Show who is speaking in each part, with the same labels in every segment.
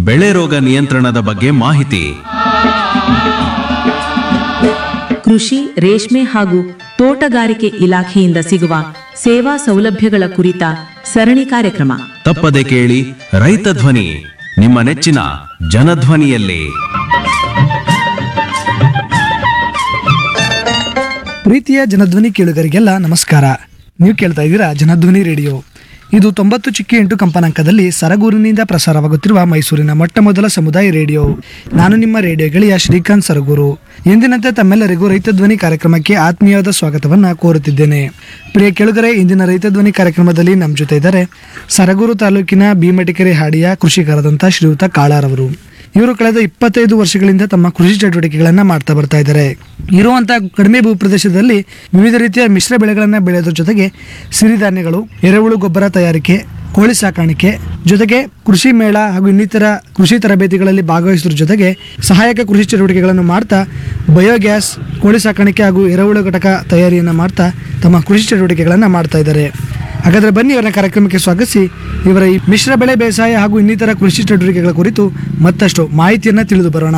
Speaker 1: ಬೆಳೆ ರೋಗ ನಿಯಂತ್ರಣದ ಬಗ್ಗೆ ಮಾಹಿತಿ
Speaker 2: ಕೃಷಿ ರೇಷ್ಮೆ ಹಾಗೂ ತೋಟಗಾರಿಕೆ ಇಲಾಖೆಯಿಂದ ಸಿಗುವ ಸೇವಾ ಸೌಲಭ್ಯಗಳ ಕುರಿತ ಸರಣಿ ಕಾರ್ಯಕ್ರಮ
Speaker 1: ತಪ್ಪದೆ ಕೇಳಿ ರೈತ ಧ್ವನಿ ನಿಮ್ಮ ನೆಚ್ಚಿನ ಜನಧ್ವನಿಯಲ್ಲಿ
Speaker 3: ಪ್ರೀತಿಯ ಜನಧ್ವನಿ ಕೇಳುಗರಿಗೆಲ್ಲ ನಮಸ್ಕಾರ ನೀವು ಕೇಳ್ತಾ ಇದ್ದೀರಾ ಜನಧ್ವನಿ ರೇಡಿಯೋ ಇದು ತೊಂಬತ್ತು ಚಿಕ್ಕಿ ಎಂಟು ಕಂಪನಾಂಕದಲ್ಲಿ ಸರಗೂರಿನಿಂದ ಪ್ರಸಾರವಾಗುತ್ತಿರುವ ಮೈಸೂರಿನ ಮೊಟ್ಟ ಮೊದಲ ಸಮುದಾಯ ರೇಡಿಯೋ ನಾನು ನಿಮ್ಮ ರೇಡಿಯೋ ಗೆಳೆಯ ಶ್ರೀಕಾಂತ್ ಸರಗೂರು ಎಂದಿನಂತೆ ತಮ್ಮೆಲ್ಲರಿಗೂ ರೈತ ಧ್ವನಿ ಕಾರ್ಯಕ್ರಮಕ್ಕೆ ಆತ್ಮೀಯವಾದ ಸ್ವಾಗತವನ್ನು ಕೋರುತ್ತಿದ್ದೇನೆ ಪ್ರಿಯ ಕೇಳುಗರೆ ಇಂದಿನ ರೈತ ಧ್ವನಿ ಕಾರ್ಯಕ್ರಮದಲ್ಲಿ ನಮ್ಮ ಜೊತೆ ಇದ್ದಾರೆ ಸರಗೂರು ತಾಲೂಕಿನ ಭೀಮಟಿಕೆರೆ ಹಾಡಿಯ ಕೃಷಿಕರಾದಂಥ ಶ್ರೀಯುತ ಕಾಳಾರವರು ಇವರು ಕಳೆದ ಇಪ್ಪತ್ತೈದು ವರ್ಷಗಳಿಂದ ತಮ್ಮ ಕೃಷಿ ಚಟುವಟಿಕೆಗಳನ್ನ ಮಾಡ್ತಾ ಬರ್ತಾ ಇದ್ದಾರೆ ಇರುವಂತ ಕಡಿಮೆ ಭೂಪ್ರದೇಶದಲ್ಲಿ ವಿವಿಧ ರೀತಿಯ ಮಿಶ್ರ ಬೆಳೆಗಳನ್ನ ಬೆಳೆಯೋದ್ರ ಜೊತೆಗೆ ಸಿರಿಧಾನ್ಯಗಳು ಎರೆಹುಳು ಗೊಬ್ಬರ ತಯಾರಿಕೆ ಕೋಳಿ ಸಾಕಾಣಿಕೆ ಜೊತೆಗೆ ಕೃಷಿ ಮೇಳ ಹಾಗೂ ಇನ್ನಿತರ ಕೃಷಿ ತರಬೇತಿಗಳಲ್ಲಿ ಭಾಗವಹಿಸೋದ್ರ ಜೊತೆಗೆ ಸಹಾಯಕ ಕೃಷಿ ಚಟುವಟಿಕೆಗಳನ್ನು ಮಾಡ್ತಾ ಬಯೋಗ್ಯಾಸ್ ಕೋಳಿ ಸಾಕಾಣಿಕೆ ಹಾಗೂ ಎರೆಹುಳು ಘಟಕ ತಯಾರಿಯನ್ನು ಮಾಡ್ತಾ ತಮ್ಮ ಕೃಷಿ ಚಟುವಟಿಕೆಗಳನ್ನು ಮಾಡ್ತಾ ಇದ್ದಾರೆ ಹಾಗಾದ್ರೆ ಬನ್ನಿ ಇವರ ಕಾರ್ಯಕ್ರಮಕ್ಕೆ ಸ್ವಾಗತಿಸಿ ಇವರ ಈ ಮಿಶ್ರ ಬೆಳೆ ಬೇಸಾಯ ಹಾಗೂ ಇನ್ನಿತರ ಕೃಷಿ ಚಟುವಟಿಕೆಗಳ ಕುರಿತು ಮತ್ತಷ್ಟು ಮಾಹಿತಿಯನ್ನ ತಿಳಿದು ಬರೋಣ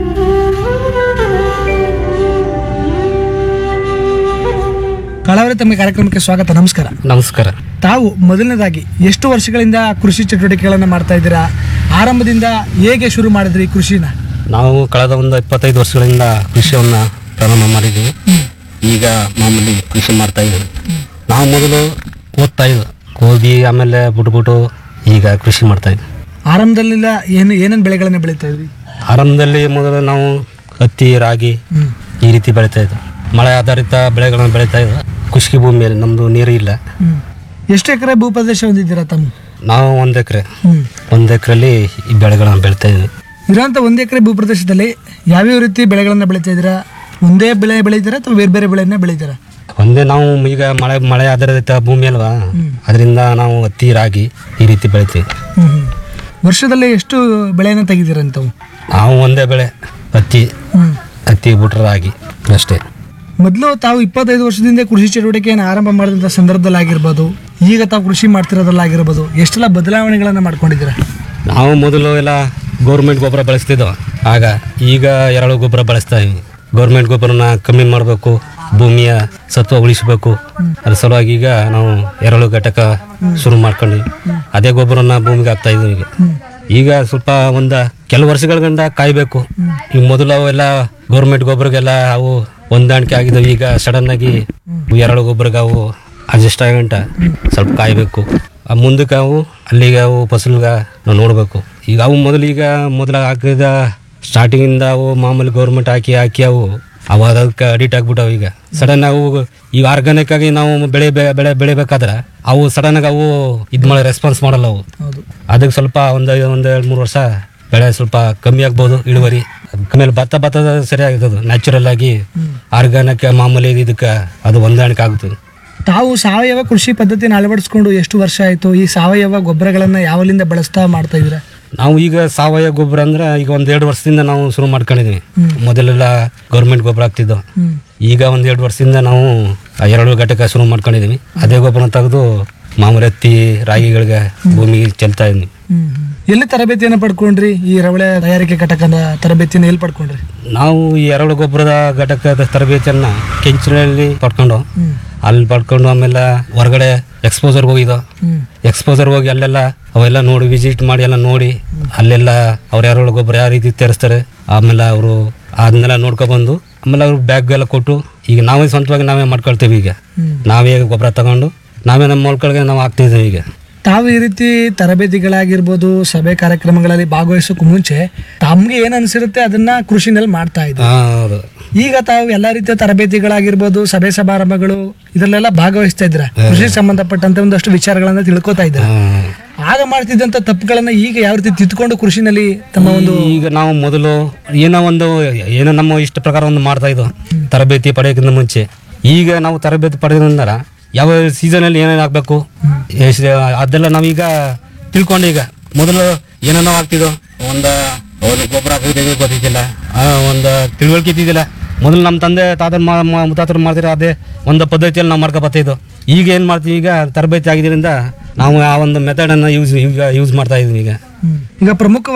Speaker 3: ಕಳವರೆ ತಮ್ಮ ಕಾರ್ಯಕ್ರಮಕ್ಕೆ ಸ್ವಾಗತ ನಮಸ್ಕಾರ
Speaker 4: ನಮಸ್ಕಾರ
Speaker 3: ತಾವು ಮೊದಲನೇದಾಗಿ ಎಷ್ಟು ವರ್ಷಗಳಿಂದ ಕೃಷಿ ಚಟುವಟಿಕೆಗಳನ್ನ ಮಾಡ್ತಾ ಇದ್ದೀರಾ ಆರಂಭದಿಂದ ಹೇಗೆ ಶುರು ಮಾಡಿದ್ರಿ ಈ ಕೃಷಿನ
Speaker 4: ನಾವು ಕಳೆದ ಒಂದು ಇಪ್ಪತ್ತೈದು ವರ್ಷಗಳಿಂದ ಕೃಷಿಯನ್ನು ಪ್ರಾರಂಭ ಮಾಡಿದ್ದೀವಿ ಈಗ ಮಾಮೂಲಿ ಕೃಷಿ ಮಾಡ್ತಾ ಇದ್ದೀವಿ ನಾವು ಮೊದಲು ಓದ್ತಾ ಇದ್ವು ಗೋಧಿ ಆಮೇಲೆ ಬಿಟ್ಬಿಟ್ಟು ಈಗ ಕೃಷಿ ಮಾಡ್ತಾ ಇದ್ವಿ
Speaker 3: ಆರಂಭದಲ್ಲೆಲ್ಲ ಏನು ಏನೇನು ಬೆಳೆಗಳನ್ನ ಬೆಳೀತಾ ಇದ್ರಿ
Speaker 4: ಆರಂಭದಲ್ಲಿ ಮೊದಲು ನಾವು ಹತ್ತಿ ರಾಗಿ
Speaker 3: ಹ್ಮ್
Speaker 4: ಈ ರೀತಿ ಬೆಳೀತಾ ಇದ್ವು ಮಳೆ ಆಧಾರಿತ ಬೆಳೆಗಳನ್ನು ಬೆಳೀತಾ ಇದ್ವು ಖುಷ್ಕಿ ಭೂಮಿಯಲ್ಲಿ ನಮ್ಮದು ನೀರು ಇಲ್ಲ
Speaker 3: ಹ್ಮ್ ಎಷ್ಟು ಎಕರೆ ಭೂಪ್ರದೇಶ ಹೊಂದಿದ್ದೀರಾ ತಮ್ಮ
Speaker 4: ನಾವು ಒಂದು ಎಕರೆ
Speaker 3: ಹ್ಮ್
Speaker 4: ಒಂದು ಎಕರೆಲಿ ಈ ಬೆಳೆಗಳನ್ನು ಬೆಳೀತಾ ಇದ್ವಿ
Speaker 3: ಇರೋಂಥ ಒಂದು ಎಕರೆ ಭೂಪ್ರದೇಶದಲ್ಲಿ ಯಾವ್ಯಾವ ರೀತಿ ಬೆಳೆಗಳನ್ನ ಬೆಳೀತಾ ಇದ್ದೀರಾ ಒಂದೇ ಬೆಳೆ ಬೆಳೀತೀರಾ ಅಥವಾ ಬೇರೆ ಬೇರೆ ಬೆಳೆಯನ್ನ ಬೆಳೀತೀರಾ
Speaker 4: ಒಂದೇ ನಾವು ಈಗ ಮಳೆ ಮಳೆ ಆಧಾರಿತ ಭೂಮಿ ಅಲ್ವಾ ಅದರಿಂದ ನಾವು ಹತ್ತಿ ರಾಗಿ ಈ ರೀತಿ ಬೆಳಿತೀವಿ
Speaker 3: ಹ್ಮ್ ಹ್ಮ್. ವರ್ಷದಲ್ಲಿ ಎಷ್ಟು ಬೆಳೆಯನ್ನ ತೆಗಿತೀರಾ ಅಂತಾವು
Speaker 4: ನಾವು ಒಂದೇ ಬೆಳೆ ಹತ್ತಿ
Speaker 3: ಹ್ಮ್
Speaker 4: ಹತ್ತಿ ಬಿಟ್ರೆ ರಾಗಿ ಅಷ್ಟೇ
Speaker 3: ಮೊದಲು ತಾವು ಇಪ್ಪತ್ತೈದು ವರ್ಷದಿಂದ ಕೃಷಿ ಚಟುವಟಿಕೆಯನ್ನು ಆರಂಭ ಮಾಡಿದಂಥ ಸಂದರ್ಭದಲ್ಲಿ ಆಗಿರ್ಬೋದು ಈಗ ತಾವು ಕೃಷಿ ಮಾಡ್ತಿರೋದ್ರಲ್ಲಾಗಿರ್ಬೋದು ಎಷ್ಟೆಲ್ಲ ಬದಲಾವಣೆಗಳನ್ನು ಮಾಡ್ಕೊಂಡಿದ್ದೀರಾ
Speaker 4: ನಾವು ಮೊದಲು ಎಲ್ಲ ಗೌರ್ಮೆಂಟ್ ಗೊಬ್ಬರ ಬಳಸ್ತಿದ್ದೋ ಆಗ ಈಗ ಎರಡು ಗೊಬ್ಬರ ಬಳಸ್ತಾ ಇದ್ವಿ ಗೌರ್ಮೆಂಟ್ ಗೊಬ್ಬರನ ಕಮ್ಮಿ ಮಾಡಬೇಕು ಭೂಮಿಯ ಸತ್ವ ಉಳಿಸಬೇಕು ಅದ್ರ ಸಲುವಾಗಿ ಈಗ ನಾವು ಎರಳು ಘಟಕ ಶುರು ಮಾಡ್ಕೊಂಡ್ವಿ ಅದೇ ಗೊಬ್ಬರನ ಭೂಮಿಗೆ ಹಾಕ್ತಾ ಇದ್ವಿ ಈಗ ಈಗ ಸ್ವಲ್ಪ ಒಂದು ಕೆಲವು ವರ್ಷಗಳ ಗಂಡ ಕಾಯಬೇಕು ಈಗ ಮೊದಲು ಅವೆಲ್ಲ ಗೌರ್ಮೆಂಟ್ ಗೊಬ್ಬರಗೆಲ್ಲ ಅವು ಹೊಂದಾಣಿಕೆ ಆಗಿದ್ದಾವೆ ಈಗ ಸಡನ್ ಆಗಿ ಎರಡು ಗೊಬ್ಬರಕ್ಕೆ ಅವು ಅಡ್ಜಸ್ಟ್ ಆಗಂಟ ಸ್ವಲ್ಪ ಕಾಯಬೇಕು ಆ ಮುಂದಕ್ಕೆ ಅವು ಅಲ್ಲಿಗೆ ಅವು ಫಸಲ್ಗೆ ನಾವು ನೋಡಬೇಕು ಈಗ ಅವು ಮೊದಲು ಈಗ ಮೊದಲು ಹಾಕಿದ ಸ್ಟಾರ್ಟಿಂಗಿಂದ ಅವು ಮಾಮೂಲಿ ಗೌರ್ಮೆಂಟ್ ಹಾಕಿ ಹಾಕಿ ಅವು ಅವು ಅದಕ್ಕೆ ಅಡಿಟ್ ಆಗ್ಬಿಟ್ಟವು ಈಗ ಸಡನ್ ಅವು ಈಗ ಆರ್ಗಾನಿಕ್ ಆಗಿ ನಾವು ಬೆಳೆ ಬೆ- ಬೆಳೆ ಬೆಳಿಬೇಕಾದ್ರೆ ಅವು ಸಡನ್ ಆಗಿ ಅವು ಇದು ಮಾಡಿ ರೆಸ್ಪಾನ್ಸ್ ಮಾಡಲ್ಲ ಅವು
Speaker 3: ಹೌದು
Speaker 4: ಅದಕ್ಕೆ ಸ್ವಲ್ಪ ಒಂದು ಒಂದು ಎರಡು ಮೂರು ವರ್ಷ ಬೆಳೆ ಸ್ವಲ್ಪ ಕಮ್ಮಿ ಆಗ್ಬೋದು ಇಳುವರಿ ಆಮೇಲೆ ಭತ್ತ ಭತ್ತದ ಸರಿಯಾಗಿರ್ತದೆ ನ್ಯಾಚುರಲ್ ಆಗಿ ಆರ್ಗಾನಿಕ್ ಮಾಮೂಲಿ ಇದಕ್ಕೆ ಅದು ಹೊಂದಾಣಿಕೆ ಆಗುತ್ತದೆ
Speaker 3: ತಾವು ಸಾವಯವ ಕೃಷಿ ಪದ್ಧತಿನ ಅಳವಡಿಸ್ಕೊಂಡು ಎಷ್ಟು ವರ್ಷ ಆಯಿತು ಈ ಸಾವಯವ ಗೊಬ್ಬರಗಳನ್ನು ಯಾವಲಿಂದ ಬಳಸ್ತಾ ಮಾಡ್ತಾ ಇದ್ದೀರಾ
Speaker 4: ನಾವು ಈಗ ಸಾವಯವ ಗೊಬ್ಬರ ಅಂದ್ರೆ ಈಗ ಒಂದ್ ಎರಡು ವರ್ಷದಿಂದ ನಾವು ಶುರು ಮಾಡ್ಕೊಂಡಿದ್ವಿ ಮೊದಲೆಲ್ಲ ಗೌರ್ಮೆಂಟ್ ಗೊಬ್ಬರ ಹಾಕ್ತಿದ್ದೋ
Speaker 3: ಹ್ಮ್
Speaker 4: ಈಗ ಒಂದ್ ಎರಡು ವರ್ಷದಿಂದ ನಾವು ಆ ಎರಡು ಘಟಕ ಶುರು ಮಾಡ್ಕೊಂಡಿದ್ವಿ ಅದೇ ಗೊಬ್ಬರ ತೆಗೆದು ಮಾಮೂಲಿ ಹತ್ತಿ ರಾಗಿಗಳಿಗೆ ಭೂಮಿಗೆ ಚೆಲ್ತಾ ಇದ್ವಿ
Speaker 3: ಹ್ಮ್ ಹ್ಮ್. ಎಲ್ಲಿ ತರಬೇತಿಯನ್ನು ಪಡ್ಕೊಂಡ್ರಿ ಈ ರವಳೆ ತಯಾರಿಕೆ ಘಟಕದ ತರಬೇತಿಯನ್ನು ಎಲ್ಲಿ ಪಡ್ಕೊಂಡ್ರಿ
Speaker 4: ನಾವು ಈ ಎರಡು ಗೊಬ್ಬರದ ಘಟಕದ ತರಬೇತಿಯನ್ನ ಕೆಂಚಿನಲ್ಲಿ ಪಡ್ಕೊಂಡು
Speaker 3: ಹ್ಮ್
Speaker 4: ಅಲ್ಲಿ ಪಡ್ಕೊಂಡು ಆಮೇಲೆ ಹೊರಗಡೆ ಎಕ್ಸ್ಪೋಸರ್ಗೆ ಹೋಗಿದ್ದೋ
Speaker 3: ಹ್ಮ್
Speaker 4: ಎಕ್ಸ್ಪೋಸರ್ ಹೋಗಿ ಅಲ್ಲೆಲ್ಲ ಅವೆಲ್ಲ ನೋಡಿ ವಿಸಿಟ್ ಮಾಡಿ ಎಲ್ಲ ನೋಡಿ ಅಲ್ಲೆಲ್ಲ ಅವ್ರು ಯಾರು ಗೊಬ್ಬರ ಯಾವ ರೀತಿ ತರಿಸ್ತಾರೆ ಆಮೇಲೆ ಅವರು ಅದನ್ನೆಲ್ಲ ನೋಡ್ಕೊಬಂದು ಆಮೇಲೆ ಅವ್ರು ಬ್ಯಾಗ್ ಎಲ್ಲ ಕೊಟ್ಟು ಈಗ ನಾವೇ ಸ್ವಂತವಾಗಿ ನಾವೇ ಮಾಡ್ಕೊಳ್ತೀವಿ ಈಗ
Speaker 3: ಹ್ಮ್.
Speaker 4: ನಾವೇ ಗೊಬ್ಬರ ತಗೊಂಡು ನಾವೇ ನಮ್ಮ ಮೊಳ್ಕೊಳ್ಗೆ ನಾವು ಹಾಕ್ತಿದ್ದೀವಿ ಈಗ
Speaker 3: ತಾವು ಈ ರೀತಿ ತರಬೇತಿಗಳಾಗಿರ್ಬೋದು ಸಭೆ ಕಾರ್ಯಕ್ರಮಗಳಲ್ಲಿ ಭಾಗವಹಿಸೋಕೆ ಮುಂಚೆ ತಮ್ಗೆ ಏನ್ ಅನ್ಸಿರುತ್ತೆ ಅದನ್ನ ಕೃಷಿನಲ್ಲಿ ಮಾಡ್ತಾ ಇದ್ರು
Speaker 4: ಹಾ, ಹೌದು
Speaker 3: ಈಗ ತಾವು ಎಲ್ಲಾ ರೀತಿಯ ತರಬೇತಿಗಳಾಗಿರ್ಬೋದು ಸಭೆ ಸಮಾರಂಭಗಳು ಇದರಲ್ಲೆಲ್ಲ ಭಾಗವಹಿಸ್ತಾ ಇದ್ರ ಕೃಷಿ ಸಂಬಂಧಪಟ್ಟಂತ ಒಂದಷ್ಟು ವಿಚಾರಗಳನ್ನ ತಿಳ್ಕೊತಾ ಇದ್ರ
Speaker 4: ಹಾ.
Speaker 3: ಆಗ ಮಾಡ್ತಿದ್ದಂತ ತಪ್ಪುಗಳನ್ನ ಈಗ ಯಾವ ರೀತಿ ತಿದ್ದುಕೊಂಡು ಕೃಷಿನಲ್ಲಿ ತಮ್ಮ ಒಂದು
Speaker 4: ಈಗ ನಾವು ಮೊದಲು ಏನೋ ಒಂದು ಏನೋ ನಮ್ಮ ಇಷ್ಟ ಪ್ರಕಾರ ಒಂದು ಮಾಡ್ತಾ ಇದ್ವು ತರಬೇತಿ ಪಡೆಯೋಕ್ಕಿಂತ ಮುಂಚೆ ಈಗ ನಾವು ತರಬೇತಿ ಪಡೆದ ಯಾವ ಸೀಸನಲ್ಲಿ ಏನೇನು ಹಾಕ್ಬೇಕು ಎಷ್ಟ್- ಅದೆಲ್ಲ ನಾವೀಗ ತಿಳ್ಕೊಂಡು ಈಗ ಮೊದಲು ಏನೇನೋ ಆಗ್ತಿದ್ದೋ ಒಂದು ಒಂದು ಗೊಬ್ಬರ ಹಾಕಿದ್ರೆ ಗೊತ್ತಿದ್ದಿಲ್ಲ ಆ, ಒಂದು ತಿಳುವಳಿಕೆ ಇದ್ದಿದ್ದಿಲ್ಲ ಮೊದಲು ನಮ್ಮ ತಂದೆ ತಾತನ ಮುತ್ತಾತರು ಮಾಡ್ತಿರೋ ಅದೇ ಒಂದು ಪದ್ಧತಿಯಲ್ಲಿ ನಾವು ಮಾಡ್ಕೊ ಬರ್ತಿದ್ದೋ ಈಗ ಏನು ಮಾಡ್ತೀವಿ ಈಗ ತರಬೇತಿ ಆಗಿದ್ದರಿಂದ ನಾವು ಆ ಒಂದು ಮೆಥಡನ್ನು ಯೂಸ್ ಈಗ ಯೂಸ್ ಮಾಡ್ತಾ ಇದೀವಿ ಈಗ
Speaker 3: ಈಗ ಪ್ರಮುಖ